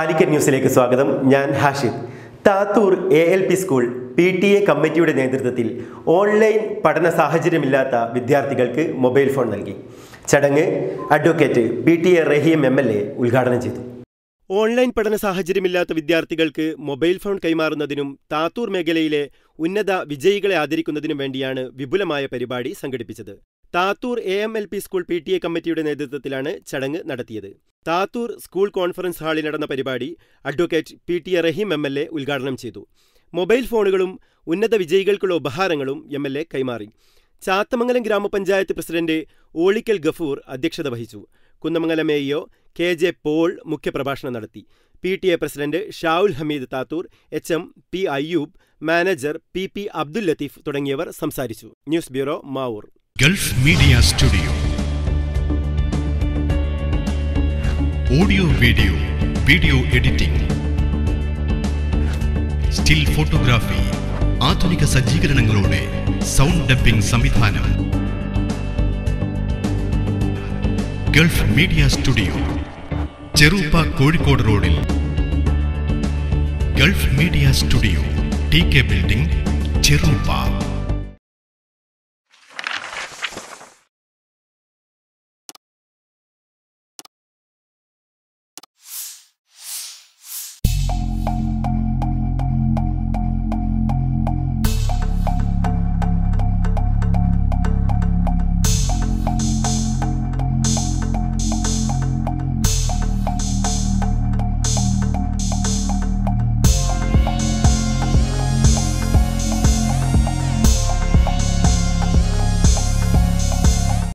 കാലിക്കറ്റ് ന്യൂസിലേക്ക് സ്വാഗതം ഞാൻ Hashid Thathoor A L P school P T A കമ്മിറ്റിയുടെ നേതൃത്വത്തിൽ ഓൺലൈൻ പഠന സാഹചര്യമില്ലാത്ത വിദ്യാർത്ഥികൾക്ക് മൊബൈൽ ഫോൺ നൽകി ചടങ്ങ് advocate P T A Rahim M L A ഉദ്ഘാടനം ചെയ്തു ഓൺലൈൻ പഠന സാഹചര്യമില്ലാത്ത വിദ്യാർത്ഥികൾക്ക് മൊബൈൽ ഫോൺ കൈമാറുന്നതിനും താത്തൂർ മേഖലയിലെ ഉന്നത വിജയികളെ ആദരിക്കുന്നതിനും വേണ്ടിയാണ് വിപുലമായ പരിപാടി സംഘടിപ്പിച്ചത് Thathoor A M L P school P T A കമ്മിറ്റിയുടെ നേതൃത്വത്തിലാണ് ചടങ്ങ് നടത്തിയത് താത്തൂർ സ്കൂൾ കോൺഫറൻസ് ഹാളിൽ നടന്ന പരിപാടി advocate P T A Rahim M L A ഉദ്ഘാടനം ചെയ്തു മൊബൈൽ ഫോണുകളും ഉന്നത വിജയികൾക്കുള്ള ഉപഹാരങ്ങളും എം എൽ എ കൈമാറി ചാത്തമംഗലം ഗ്രാമപഞ്ചായത്ത് പ്രസിഡന്റ് ഓളിക്കൽ ഗഫൂർ അധ്യക്ഷത വഹിച്ചു Kunnamangalam A E O K J Paul മുഖ്യപ്രഭാഷണം നടത്തി P T A president Shavul Hameed Thathoor H M P Ayyub manager P P Abdul Latheef തുടങ്ങിയവർ സംസാരിച്ചു news bureau Mavoor Gulf media studio audio video video editing still photography ആധുനിക സജ്ജീകരണങ്ങളോടെ സൗണ്ട് ഡബിംഗ് സംവിധാനം Gulf media studio Cheruppa Kozhikode റോഡിൽ Gulf media studio T K building ചെറുപ്പ